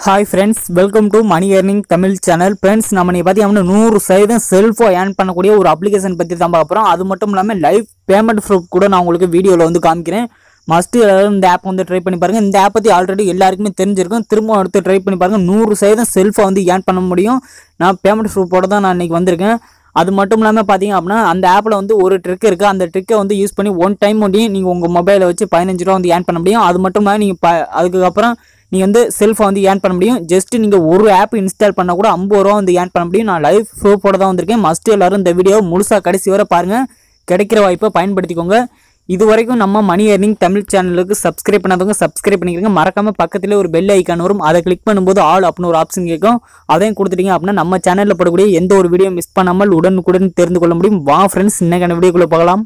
hi friends welcome to money earning Tamil channel friends நம்ம நீ பார்த்தீங்கன்னா நூறு சதவீதம் செல்ஃபோ ஏர்ன் பண்ணக்கூடிய ஒரு அப்ளிகேஷன் பற்றி தான் பார்க்க போகிறோம் அது மட்டும் இல்லாமல் லைவ் பேமெண்ட் ப்ரூஃப் கூட நான் உங்களுக்கு வீடியோவில் வந்து காமிக்கிறேன் மஸ்ட்டு எல்லாரும் இந்த ஆப் வந்து ட்ரை பண்ணி பாருங்கள் இந்த ஆப் பற்றி ஆல்ரெடி எல்லாருக்குமே தெரிஞ்சிருக்கும் திரும்ப அடுத்து ட்ரை பண்ணி பாருங்கள் நூறு சதவீதம் செல்ஃபை வந்து ஏர்ன் பண்ண முடியும் நான் பேமெண்ட் ப்ரூஃபோட தான் நான் இன்றைக்கி வந்திருக்கேன் அது மட்டும் இல்லாமல் பார்த்தீங்க அப்படின்னா அந்த ஆப்பில் வந்து ஒரு ட்ரிக் இருக்குது அந்த ட்ரிக்கை வந்து யூஸ் பண்ணி ஒன் டைம் ஒண்டியும் நீங்கள் உங்கள் மொபைலை வச்சு பதினஞ்சு ரூபா வந்து ஏர்ன் பண்ண முடியும் அது மட்டும் இல்லாமல் நீங்கள் ப அதுக்கப்புறம் நீங்கள் வந்து செல்ஃபை வந்து ஏர்ன் பண்ண முடியும் ஜஸ்ட் நீங்கள் ஒரு ஆப் இன்ஸ்டால் பண்ணால் கூட ஐம்பது ரூபா வந்து ஏர்ன் பண்ண முடியும் நான் லைவ் ப்ரூஃபோட தான் வந்திருக்கேன் மஸ்ட் எல்லாரும் இந்த வீடியோ முழுசாக கடைசி வரை பாருங்கள் கிடைக்கிற வாய்ப்பை பயன்படுத்திக்கோங்க இது வரைக்கும் நம்ம மணி earning தமிழ் சேனலுக்கு சப்ஸ்கிரைப் பண்ணாதவங்க சப்ஸ்கிரைப் பண்ணிக்கிறங்க மறக்காம பக்கத்துல ஒரு பெல் ஐக்கான் வரும் அதை கிளிக் பண்ணும்போது ஆல் அப்படின்னு ஒரு ஆப்ஷன் கேட்கும் அதையும் கொடுத்துட்டீங்க அப்படின்னா நம்ம சேனலில் போடக்கூடிய எந்த ஒரு வீடியோ மிஸ் பண்ணாமல் உடனுக்குடன் தெரிந்து கொள்ள முடியும் வா ஃப்ரெண்ட்ஸ் இன்னைக்கான வீடியோக்குள்ளே போகலாம்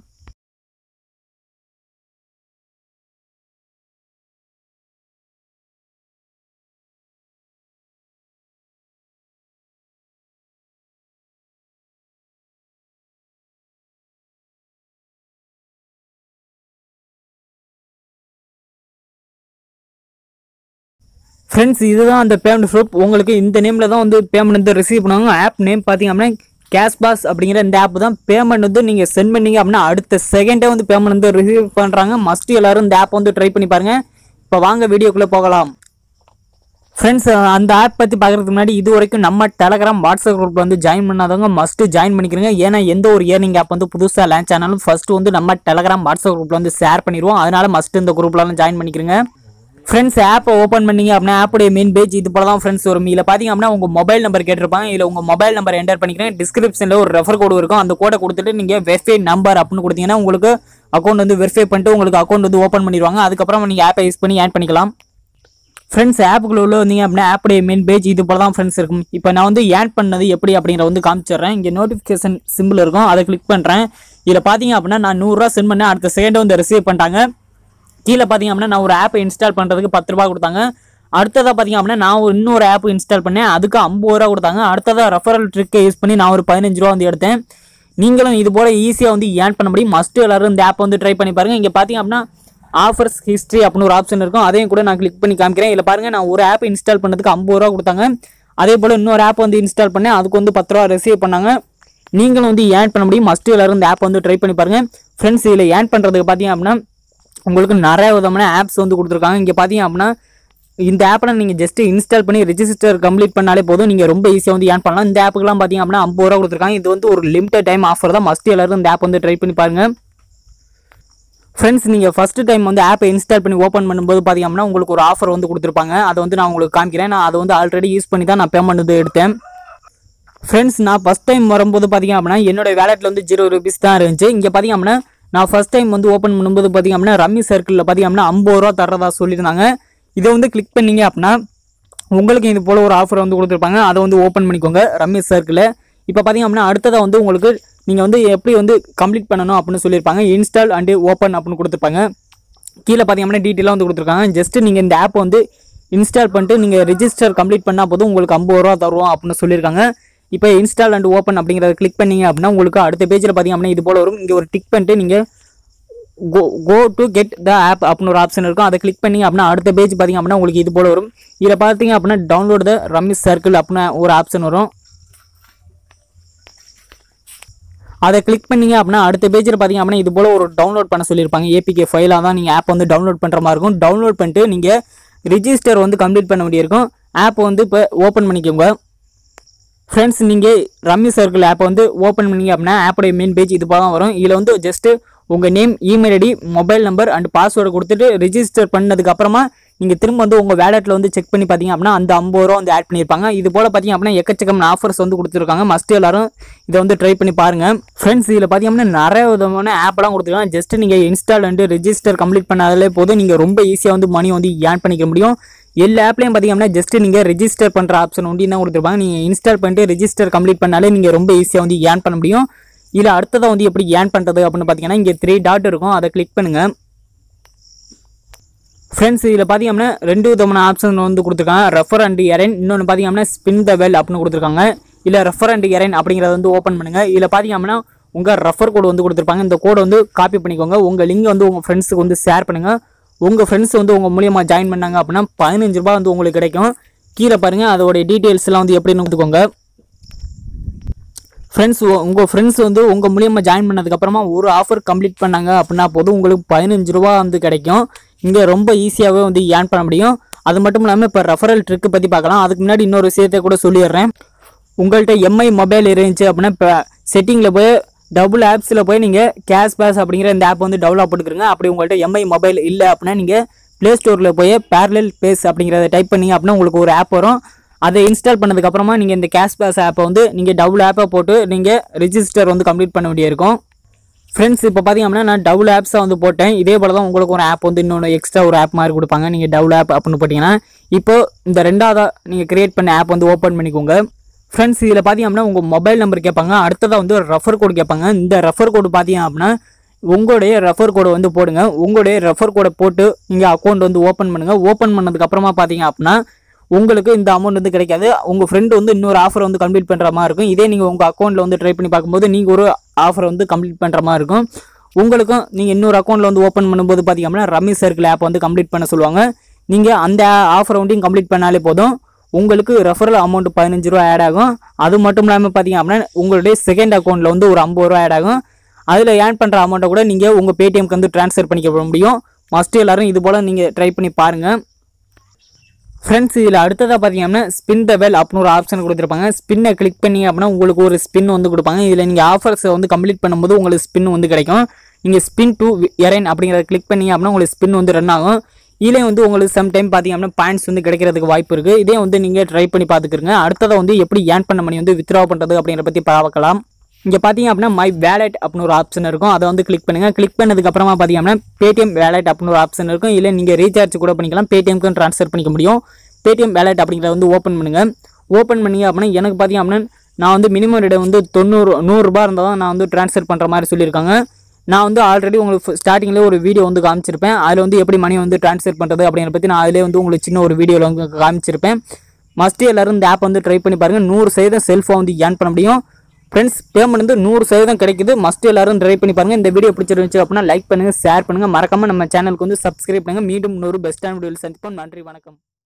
ஃப்ரெண்ட்ஸ் இதுதான் அந்த பேமெண்ட் ப்ரூஃப் உங்களுக்கு இந்த நேமில் தான் வந்து பேமெண்ட் வந்து ரிசீவ் பண்ணுவாங்க ஆப் நேம் பார்த்தீங்க அப்படின்னா கேஷ் பாஸ் அப்படிங்கிற இந்த ஆப் தான் பேமெண்ட் வந்து நீங்கள் சென்ட் பண்ணீங்க அப்படின்னா அடுத்த செகண்டே வந்து பேமெண்ட் வந்து ரிசீவ் பண்ணுறாங்க மஸ்ட் எல்லாரும் இந்த ஆப் வந்து ட்ரை பண்ணி பாருங்கள் இப்போ வாங்க வீடியோக்குள்ளே போகலாம் ஃப்ரெண்ட்ஸ் அந்த ஆப் பற்றி பார்க்குறதுக்கு முன்னாடி இது வரைக்கும் நம்ம டெலகிராம் வாட்ஸ்அப் குரூப்பில் வந்து ஜாயின் பண்ணாதவங்க மஸ்ட்டு ஜாயின் பண்ணிக்கிறங்க ஏன்னா எந்த ஒரு இயர்னிங் ஆப் வந்து புதுசாக லான்ச் ஆனாலும் ஃபர்ஸ்ட் வந்து நம்ம டெலகிராம் வாட்ஸ்அப் குரூப்பில் வந்து ஷேர் பண்ணிடுவோம் அதனால மஸ்ட் இந்த குரூப்லலாம் ஜாயின் பண்ணிக்கிறங்க ஃப்ரெண்ட்ஸ் ஆப்பை ஓப்பன் பண்ணீங்க அப்படின்னா ஆப்புடைய மெயின் பேஜ் இது போல தான் ஃப்ரெண்ட்ஸ் வரும் இதில் பார்த்தீங்க அப்படின்னா உங்கள் மொபைல் நம்பர் கேட்டிருப்பாங்க இதில் உங்கள் மொபைல் நம்பர் என்டர் பண்ணிக்கிறேன் டிஸ்கிரிப்ஷனில் ஒரு ரெஃபர் கோடு இருக்கும் அந்த கோடை கொடுத்துட்டு நீங்கள் வெரிஃபை நம்பர் அப்படின்னு கொடுத்தீங்கன்னா உங்களுக்கு அக்கௌண்ட் வந்து வெரிஃபை பண்ணிட்டு உங்களுக்கு அக்கௌண்ட் வந்து ஓப்பன் பண்ணிடுவாங்க அதுக்கப்புறம் நீங்கள் ஆப்பை யூஸ் பண்ணி ஆட் பண்ணிக்கலாம் ஃப்ரெண்ட்ஸ் ஆப்புக்குள்ள உள்ள வந்தீங்க அப்படின்னா ஆப்புடைய மெயின் பேஜ் இது போல தான் ஃப்ரெண்ட்ஸ் இருக்கும் இப்போ நான் வந்து ஆட் பண்ணது எப்படி அப்படிங்கிற வந்து காமிச்சிடுறேன் இங்கே நோட்டிஃபிகேஷன் சிம்பிள் இருக்கும் அதை கிளிக் பண்ணுறேன் இதில் பார்த்தீங்க அப்படின்னா நான் நூறுரூவா சென்ட் பண்ணேன் அடுத்த செகண்ட் வந்து ரிசீவ் பண்ணிட்டாங்க கீழே பார்த்தீங்க அப்படின்னா நான் ஒரு ஆப்பை இன்ஸ்டால் பண்ணுறதுக்கு பத்து ரூபா கொடுத்தாங்க அடுத்ததாக பார்த்தீங்க அப்படின்னா நான் ஒரு இன்னொரு ஆப் இன்ஸ்டால் பண்ணேன் அதுக்கு ஐம்பது ரூபா கொடுத்தாங்க அடுத்ததாக ரெஃபரல் ட்ரிக்கை யூஸ் பண்ணி நான் ஒரு பதினஞ்சு ரூபா வந்து எடுத்தேன் நீங்களும் இது போல் ஈஸியாக வந்து ஏர்ன் பண்ண முடியும் மஸ்ட் எல்லாரும் இந்த ஆப் வந்து ட்ரை பண்ணி பாருங்கள் இங்கே பார்த்தீங்க அப்படின்னா ஆஃபர்ஸ் ஹிஸ்ட்ரி அப்படின்னு ஒரு ஆப்ஷன் இருக்கும் அதையும் கூட நான் கிளிக் பண்ணி காமிக்கிறேன் இதில் பாருங்கள் நான் ஒரு ஆப் இன்ஸ்டால் பண்ணதுக்கு ஐம்பது ரூபா கொடுத்தாங்க அதே போல் இன்னொரு ஆப் வந்து இன்ஸ்டால் பண்ணேன் அதுக்கு வந்து பத்து ரூபா ரிசீவ் பண்ணாங்க நீங்களும் வந்து ஏர்ன் பண்ண முடியும் மஸ்ட் எல்லாரும் இந்த ஆப் வந்து ட்ரை பண்ணி பாருங்கள் ஃப்ரெண்ட்ஸ் இதில் ஏர்ன் பண்ணுறதுக்கு பார்த்தீங்க அப்படின்னா உங்களுக்கு நிறைய விதமான ஆப்ஸ் வந்து கொடுத்துருக்காங்க இங்கே பார்த்தீங்க அப்படின்னா இந்த ஆப்பில் நீங்கள் ஜஸ்ட் இன்ஸ்டால் பண்ணி ரெஜிஸ்டர் கம்ப்ளீட் பண்ணாலே போதும் நீங்கள் ரொம்ப ஈஸியாக வந்து ஏர்ன் பண்ணலாம் இந்த ஆப்புக்கெல்லாம் பார்த்தீங்க அப்படின்னா ஐம்பது ரூபா கொடுத்துருக்காங்க இது வந்து ஒரு லிமிடெட் டைம் ஆஃபர் தான் மஸ்ட் எல்லாரும் இந்த ஆப் வந்து ட்ரை பண்ணி பாருங்கள் ஃப்ரெண்ட்ஸ் நீங்கள் ஃபஸ்ட்டு டைம் வந்து ஆப்பை இன்ஸ்டால் பண்ணி ஓப்பன் பண்ணும்போது பார்த்தீங்க அப்படின்னா உங்களுக்கு ஒரு ஆஃபர் வந்து கொடுத்துருப்பாங்க அதை வந்து நான் உங்களுக்கு காமிக்கிறேன் நான் அதை வந்து ஆல்ரெடி யூஸ் பண்ணி தான் நான் பேமெண்ட் வந்து எடுத்தேன் ஃப்ரெண்ட்ஸ் நான் ஃபஸ்ட் டைம் வரும்போது பார்த்தீங்க அப்படின்னா என்னோட வேலெட்டில் வந்து ஜீரோ ருபீஸ் தான் இருந்துச்சு இங்கே பார்த்தீங்க அப்படின்னா நான் ஃபஸ்ட் டைம் வந்து ஓப்பன் பண்ணும்போது பார்த்தீங்க அப்படின்னா ரம்மி சர்க்கிளில் பார்த்தீங்க அப்படின்னா ஐம்பது ரூபா தரதா சொல்லியிருந்தாங்க இதை வந்து கிளிக் பண்ணீங்க அப்படின்னா உங்களுக்கு இது போல் ஒரு ஆஃபர் வந்து கொடுத்துருப்பாங்க அதை வந்து ஓப்பன் பண்ணிக்கோங்க ரம்மி சர்க்கிளில் இப்போ பார்த்தீங்க அப்படின்னா அடுத்ததாக வந்து உங்களுக்கு நீங்கள் வந்து எப்படி வந்து கம்ப்ளீட் பண்ணணும் அப்படின்னு சொல்லியிருப்பாங்க இன்ஸ்டால் அண்டு ஓப்பன் அப்படின்னு கொடுத்துருப்பாங்க கீழே பார்த்தீங்க அப்படின்னா டீட்டெயிலாக வந்து கொடுத்துருக்காங்க ஜஸ்ட் நீங்கள் இந்த ஆப் வந்து இன்ஸ்டால் பண்ணிட்டு நீங்கள் ரெஜிஸ்டர் கம்ப்ளீட் பண்ணால் போதும் உங்களுக்கு ஐம்பது ரூபா தருவோம் அப்படின்னு சொல்லியிருக்காங்க இப்போ இன்ஸ்டால் அண்ட் ஓப்பன் அப்படிங்கிறத கிளிக் பண்ணீங்க அப்படின்னா உங்களுக்கு அடுத்த பேஜில் பார்த்தீங்க அப்படின்னா இது போல் வரும் இங்கே ஒரு டிக் பண்ணிட்டு நீங்கள் go go to get the app அப்படின்னு ஒரு ஆப்ஷன் இருக்கும் அதை கிளிக் பண்ணி அப்படின்னா அடுத்த பேஜ் பார்த்தீங்க அப்படின்னா உங்களுக்கு இது போல் வரும் இதில் பார்த்தீங்க அப்படின்னா டவுன்லோட் த ரம்மி சர்க்கிள் அப்படின்னு ஒரு ஆப்ஷன் வரும் அதை கிளிக் பண்ணீங்க அப்படின்னா அடுத்த பேஜில் பார்த்தீங்க அப்படின்னா இது போல் ஒரு டவுன்லோட் பண்ண சொல்லியிருப்பாங்க ஏபிகே ஃபைலாக தான் நீங்கள் ஆப் வந்து டவுன்லோட் பண்ணுற மாதிரி இருக்கும் டவுன்லோட் பண்ணிட்டு நீங்கள் ரிஜிஸ்டர் வந்து கம்ப்ளீட் பண்ண வேண்டியிருக்கும் ஆப் வந்து இப்போ ஓப்பன் பண்ணிக்கோங்க ஃப்ரெண்ட்ஸ் நீங்கள் ரம்மி சர்க்கிள் ஆப்பை வந்து ஓப்பன் பண்ணீங்க அப்படின்னா ஆப்போடைய மெயின் பேஜ் இது போல தான் வரும் இதில் வந்து ஜஸ்ட்டு உங்கள் name email ID mobile number and password கொடுத்துட்டு ரிஜிஸ்டர் பண்ணதுக்கு அப்புறமா நீங்கள் திரும்ப வந்து உங்கள் வேலெட்டில் வந்து செக் பண்ணி பார்த்தீங்க அப்படின்னா அந்த ஐம்பது ரூபா வந்து ஆட் பண்ணியிருப்பாங்க இது போல் பார்த்தீங்க அப்படின்னா எக்கச்சக்கமான ஆஃபர்ஸ் வந்து கொடுத்துருக்காங்க மஸ்ட் எல்லாரும் இதை வந்து ட்ரை பண்ணி பாருங்கள் ஃப்ரெண்ட்ஸ் இதில் பார்த்தீங்க அப்படின்னா நிறைய விதமான ஆப்லாம் கொடுத்துருக்காங்க ஜஸ்ட் நீங்கள் இன்ஸ்டால் அண்ட் ரெஜிஸ்டர் கம்ப்ளீட் பண்ணாலே போதும் நீங்கள் ரொம்ப ஈஸியாக வந்து மணி வந்து ஏர்ன் பண்ணிக்க முடியும் எல்லா ஆப்லையும் பார்த்தீங்க அப்படின்னா ஜஸ்ட் நீங்கள் ரெஜிஸ்டர் பண்ணுற ஆப்ஷன் ஒண்டி தான் கொடுத்துருப்பாங்க நீங்கள் இன்ஸ்டால் பண்ணிட்டு ரெஜிஸ்டர் கம்ப்ளீட் பண்ணாலே நீங்கள் ரொம்ப ஈஸியாக வந்து ஏர்ன் பண்ண முடியும் இதில் அடுத்ததாக வந்து எப்படி ஏர்ன் பண்ணுறது அப்படின்னு பார்த்தீங்கன்னா இங்கே த்ரீ டாட் இருக்கும் அதை கிளிக் பண்ணுங்கள் ஃப்ரெண்ட்ஸ் இதில் பார்த்தீங்க அப்படின்னா ரெண்டு விதமான ஆப்ஷன் வந்து கொடுத்துருக்காங்க ரெஃபர் அண்ட் எரைன் இன்னொன்று பார்த்தீங்க அப்படின்னா ஸ்பின் த வெல் அப்படின்னு கொடுத்துருக்காங்க இல்லை ரெஃபர் அண்ட் எரைன் அப்படிங்கிறத வந்து ஓப்பன் பண்ணுங்கள் இதில் பார்த்தீங்க அப்படின்னா உங்கள் ரெஃபர் கோடு வந்து கொடுத்துருப்பாங்க இந்த கோடை வந்து காப்பி பண்ணிக்கோங்க உங்கள் லிங்க் வந்து உங்கள் ஃப்ரெண்ட்ஸுக்கு வந்து ஷேர் பண்ணுங்கள் உங்கள் ஃப்ரெண்ட்ஸ் வந்து உங்கள் மூலியமாக ஜாயின் பண்ணாங்க அப்படின்னா பதினஞ்சு ரூபாய் வந்து உங்களுக்கு கிடைக்கும் கீழே பாருங்கள் அதோடைய டீட்டெயில்ஸ் எல்லாம் வந்து எப்படின்னு கொடுத்துக்கோங்க ஃப்ரெண்ட்ஸ் உங்கள் ஃப்ரெண்ட்ஸ் வந்து உங்கள் மூலியமாக ஜாயின் பண்ணதுக்கப்புறமா ஒரு ஆஃபர் கம்ப்ளீட் பண்ணாங்க அப்படின்னா போதும் உங்களுக்கு பதினஞ்சு ரூபா வந்து கிடைக்கும் இங்கே ரொம்ப ஈஸியாகவே வந்து ஏர்ன் பண்ண முடியும் அது மட்டும் இல்லாமல் இப்போ ரெஃபரல் ட்ரிக்கு பற்றி பார்க்கலாம் அதுக்கு முன்னாடி இன்னொரு விஷயத்தை கூட சொல்லிடுறேன் உங்கள்கிட்ட எம்ஐ மொபைல் இருந்துச்சு அப்படின்னா இப்போ செட்டிங்கில் போய் டபுள் ஆப்ஸில் போய் நீங்கள் கேஷ் பேஸ் அப்படிங்கிற இந்த ஆப் வந்து டெவலப் பண்ணிக்கிறங்க அப்படி உங்கள்கிட்ட எம்ஐ மொபைல் இல்லை அப்படின்னா நீங்கள் ப்ளே ஸ்டோரில் போய் பேரலல் பேஸ் அப்படிங்கிறத டைப் பண்ணீங்க அப்படின்னா உங்களுக்கு ஒரு ஆப் வரும் அதை இன்ஸ்டால் பண்ணதுக்கு அப்புறமா நீங்கள் இந்த கேஷ் பேஸ் ஆப்பை வந்து நீங்கள் டபுள் ஆப்பை போட்டு நீங்கள் ரிஜிஸ்டர் வந்து கம்ப்ளீட் பண்ண வேண்டியிருக்கும் ஃப்ரெண்ட்ஸ் இப்போ பார்த்தீங்க அப்படின்னா நான் டபுள் ஆப்ஸாக வந்து போட்டேன் இதே போல தான் உங்களுக்கு ஒரு ஆப் வந்து இன்னொன்று எக்ஸ்ட்ரா ஒரு ஆப் மாதிரி கொடுப்பாங்க நீங்கள் டபுள் ஆப் அப்படின்னு போட்டிங்கன்னா இப்போ இந்த ரெண்டாவதாக நீங்கள் கிரியேட் பண்ண ஆப் வந்து ஓப்பன் பண்ணிக்கோங்க ஃப்ரெண்ட்ஸ் இதில் பார்த்தீங்க அப்படின்னா உங்கள் மொபைல் நம்பர் கேட்பாங்க அடுத்ததாக வந்து ஒரு ரெஃபர் கோடு கேட்பாங்க இந்த ரெஃபர் கோடு பார்த்தீங்க அப்படின்னா உங்களுடைய ரெஃபர் கோடை வந்து போடுங்க உங்களுடைய ரெஃபர் கோடை போட்டு நீங்கள் அக்கௌண்ட் வந்து ஓப்பன் பண்ணுங்கள் ஓப்பன் பண்ணதுக்கு அப்புறமா பார்த்தீங்க அப்படின்னா உங்களுக்கு இந்த அமௌண்ட் வந்து கிடைக்காது உங்கள் ஃப்ரெண்டு வந்து இன்னொரு ஆஃபர் வந்து கம்ப்ளீட் பண்ணுற மாதிரி இருக்கும் இதே நீங்கள் உங்கள் அக்கௌண்ட்டில் வந்து ட்ரை பண்ணி பார்க்கும்போது நீங்கள் ஒரு ஆஃபர் வந்து கம்ப்ளீட் பண்ணுற மாதிரி இருக்கும் உங்களுக்கும் நீங்கள் இன்னொரு அக்கௌண்ட்டில் வந்து ஓப்பன் பண்ணும்போது பார்த்தீங்க அப்படின்னா ரம்மி சர்க்கிள் ஆப் வந்து கம்ப்ளீட் பண்ண சொல்லுவாங்க நீங்கள் அந்த ஆஃபர் வந்து கம்ப்ளீட் பண்ணாலே போதும் உங்களுக்கு ரெஃபரல் அமௌண்ட் பதினஞ்சு ரூபா ஆட் ஆகும் அது மட்டும் இல்லாமல் பார்த்தீங்க அப்படின்னா உங்களுடைய செகண்ட் அக்கௌண்ட்டில் வந்து ஒரு ஐம்பது ரூபா ஆட் ஆகும் அதில் ஏர்ன் பண்ணுற அமௌண்ட்டை கூட நீங்கள் உங்கள் பேடிஎம்க்கு வந்து ட்ரான்ஸ்ஃபர் பண்ணிக்க முடியும் மஸ்ட் எல்லாரும் இது போல் நீங்கள் ட்ரை பண்ணி பாருங்கள் ஃப்ரெண்ட்ஸ் இதில் அடுத்ததாக பார்த்தீங்கன்னா ஸ்பின் த பெல் அப்படின்னு ஒரு ஆப்ஷன் கொடுத்துருப்பாங்க ஸ்பின்னை கிளிக் பண்ணி அப்படின்னா உங்களுக்கு ஒரு ஸ்பின் வந்து கொடுப்பாங்க இதில் நீங்கள் ஆஃபர்ஸை வந்து கம்ப்ளீட் பண்ணும்போது உங்களுக்கு ஸ்பின் வந்து கிடைக்கும் நீங்கள் ஸ்பின் டு எரைன் அப்படிங்கிறத கிளிக் பண்ணி அப்படின்னா உங்களுக்கு ஸ்பின் வந்து ரன் ஆகும் இதிலே வந்து உங்களுக்கு சம் டைம் பார்த்தீங்க அப்படின்னா பாயிண்ட்ஸ் வந்து கிடைக்கிறதுக்கு வாய்ப்பு இருக்குது இதே வந்து நீங்கள் ட்ரை பண்ணி பார்த்துக்கிறங்க அடுத்ததாக வந்து எப்படி ஏர்ன் பண்ண மணி வந்து வித்ரா பண்ணுறது அப்படிங்கிற பற்றி பார்க்கலாம் இங்கே பார்த்தீங்க அப்படின்னா மை வேலெட் அப்படின்னு ஒரு ஆப்ஷன் இருக்கும் அதை வந்து கிளிக் பண்ணுங்கள் கிளிக் பண்ணதுக்கு அப்புறமா பார்த்தீங்க அப்படின்னா பேடிஎம் வேலெட் அப்படின்னு ஒரு ஆப்ஷன் இருக்கும் இல்லை நீங்கள் ரீசார்ஜ் கூட பண்ணிக்கலாம் பேடிஎம்க்கு ட்ரான்ஸ்ஃபர் பண்ணிக்க முடியும் பேடிஎம் வேலெட் அப்படிங்கிறத வந்து ஓப்பன் பண்ணுங்கள் ஓப்பன் பண்ணீங்க அப்படின்னா எனக்கு பார்த்தீங்க அப்படின்னா நான் வந்து மினிமம் ரேட் வந்து தொண்ணூறு நூறுரூபா இருந்தால் தான் நான் வந்து ட்ரான்ஸ்ஃபர் பண்ணுற மாதிரி சொல்லியிருக்காங்க நான் வந்து ஆல்ரெடி உங்களுக்கு ஸ்டார்டிங்கில் ஒரு வீடியோ வந்து காமிச்சிருப்பேன் அதில் வந்து எப்படி மணி வந்து ட்ரான்ஸ்ஃபர் பண்ணுறது அப்படிங்கிற பற்றி நான் அதிலே வந்து உங்களுக்கு சின்ன ஒரு வீடியோவில் வந்து காமிச்சிருப்பேன் மஸ்ட்டு எல்லாரும் இந்த ஆப் வந்து ட்ரை பண்ணி பாருங்கள் நூறு சதவீதம் செல்ஃபாக வந்து ஏர்ன் பண்ண முடியும் ஃப்ரெண்ட்ஸ் பேமெண்ட் வந்து நூறு சதவீதம் கிடைக்குது மஸ்ட் எல்லாரும் ட்ரை பண்ணி பாருங்க இந்த வீடியோ பிடிச்சிருந்துச்சு அப்படின்னா லைக் பண்ணுங்க ஷேர் பண்ணுங்க மறக்காம நம்ம சேனலுக்கு வந்து சப்ஸ்கிரைப் பண்ணுங்க மீண்டும் இன்னொரு பெஸ்ட்டான வீடியோவில் சந்திப்போம் நன்றி வணக்கம்